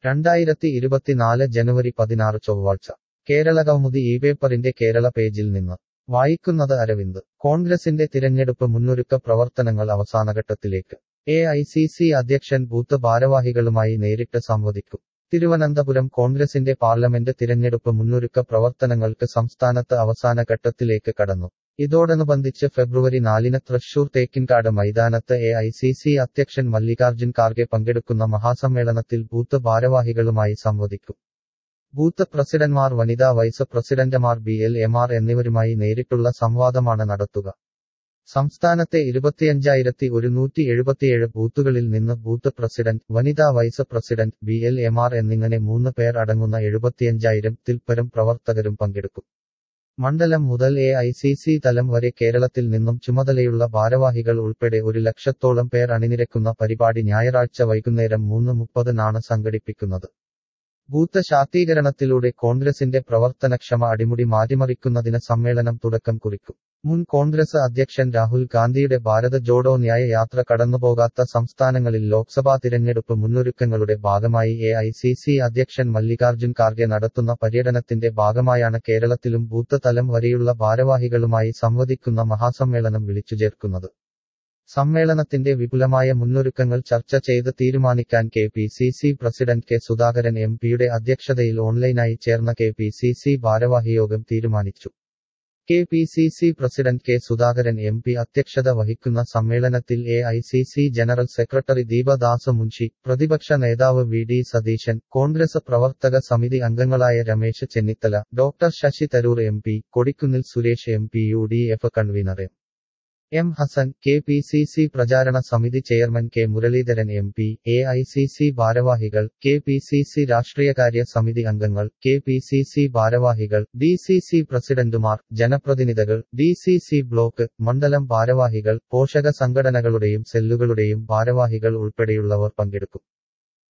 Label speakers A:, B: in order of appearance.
A: രണ്ടായിരത്തി ഇരുപത്തിനാല് ജനുവരി പതിനാറ് ചൊവ്വാഴ്ച കേരള കൗമുദി ഈ പേപ്പറിന്റെ കേരള പേജിൽ നിന്ന് വായിക്കുന്നത് അരവിന്ദ് കോൺഗ്രസിന്റെ തിരഞ്ഞെടുപ്പ് മുന്നൊരുക്ക പ്രവർത്തനങ്ങൾ അവസാനഘട്ടത്തിലേക്ക് എ ഐ സി സി അധ്യക്ഷൻ ബൂത്ത് ഭാരവാഹികളുമായി നേരിട്ട് സംവദിക്കും തിരുവനന്തപുരം കോൺഗ്രസിന്റെ പാർലമെന്റ് തിരഞ്ഞെടുപ്പ് മുന്നൊരുക്ക പ്രവർത്തനങ്ങൾക്ക് സംസ്ഥാനത്ത് അവസാന ഘട്ടത്തിലേക്ക് കടന്നു ഇതോടനുബന്ധിച്ച് ഫെബ്രുവരി നാലിന് തൃശൂർ തേക്കിൻകാട് മൈതാനത്ത് എ ഐ സി സി അധ്യക്ഷൻ മല്ലികാർജുൻ ഖാർഗെ പങ്കെടുക്കുന്ന മഹാസമ്മേളനത്തിൽ ബൂത്ത് ഭാരവാഹികളുമായി സംവദിക്കും ബൂത്ത് പ്രസിഡന്റ്മാർ വനിതാ വൈസ് പ്രസിഡന്റുമാർ ബി എൽ എമാർ എന്നിവരുമായി നേരിട്ടുള്ള സംവാദമാണ് നടത്തുക സംസ്ഥാനത്തെ ഇരുപത്തിയഞ്ചായിരത്തി ഒരുന്നൂറ്റി എഴുപത്തിയേഴ് ബൂത്തുകളിൽ നിന്ന് ബൂത്ത് പ്രസിഡന്റ് വനിതാ വൈസ് പ്രസിഡന്റ് ബി എൽ എമാർ എന്നിങ്ങനെ മൂന്ന് പേർ അടങ്ങുന്ന എഴുപത്തിയഞ്ചായിരം തിൽപ്പരം പ്രവർത്തകരും പങ്കെടുക്കും മണ്ഡലം മുതൽ എ ഐ സി സി തലം വരെ കേരളത്തിൽ നിന്നും ചുമതലയുള്ള ഭാരവാഹികൾ ഉൾപ്പെടെ ഒരു ലക്ഷത്തോളം പേർ അണിനിരക്കുന്ന പരിപാടി ഞായറാഴ്ച വൈകുന്നേരം മൂന്ന് മുപ്പതിനാണ് സംഘടിപ്പിക്കുന്നത് ബൂത്ത് ശാക്തീകരണത്തിലൂടെ കോൺഗ്രസിന്റെ പ്രവർത്തനക്ഷമ അടിമുടി മാറ്റിമറിക്കുന്നതിന് സമ്മേളനം തുടക്കം കുറിക്കും മുൻ കോൺഗ്രസ് അധ്യക്ഷൻ രാഹുൽ ഗാന്ധിയുടെ ഭാരത ജോഡോ ന്യായ യാത്ര കടന്നുപോകാത്ത സംസ്ഥാനങ്ങളിൽ ലോക്സഭാ തിരഞ്ഞെടുപ്പ് മുന്നൊരുക്കങ്ങളുടെ ഭാഗമായി എ ഐ സി സി അധ്യക്ഷൻ മല്ലികാർജുൻ ഖാർഗെ നടത്തുന്ന പര്യടനത്തിന്റെ ഭാഗമായാണ് കേരളത്തിലും ബൂത്ത് തലം വരെയുള്ള ഭാരവാഹികളുമായി സംവദിക്കുന്ന മഹാസമ്മേളനം വിളിച്ചു ചേർക്കുന്നത് സമ്മേളനത്തിന്റെ വിപുലമായ മുന്നൊരുക്കങ്ങൾ ചർച്ച ചെയ്ത് തീരുമാനിക്കാൻ K P C C president K Sudhakaran M പിയുടെ അധ്യക്ഷതയിൽ ഓൺലൈനായി ചേർന്ന കെ പി സി സി ഭാരവാഹിയോഗം തീരുമാനിച്ചു K P C C president K Sudhakaran M P അധ്യക്ഷത വഹിക്കുന്ന സമ്മേളനത്തിൽ A I C C general secretary Deepadas Munshi പ്രതിപക്ഷ നേതാവ് വി ഡി സതീശൻ കോൺഗ്രസ് പ്രവർത്തക സമിതി അംഗങ്ങളായ Ramesh Chennithala doctor Shashi Tharoor M P Kodikunnil Suresh M P U D F convener M M Hassan K P C C പ്രചാരണ സമിതി chairman K Muraleedharan M P A I C C ഭാരവാഹികൾ K P C C രാഷ്ട്രീയകാര്യ സമിതി അംഗങ്ങൾ കെ പി സി സി ഭാരവാഹികൾ D C C പ്രസിഡന്റുമാർ ജനപ്രതിനിധികൾ D C C block മണ്ഡലം ഭാരവാഹികൾ പോഷക സംഘടനകളുടെയും സെല്ലുകളുടെയും ഭാരവാഹികൾ ഉൾപ്പെടെയുള്ളവർ പങ്കെടുക്കും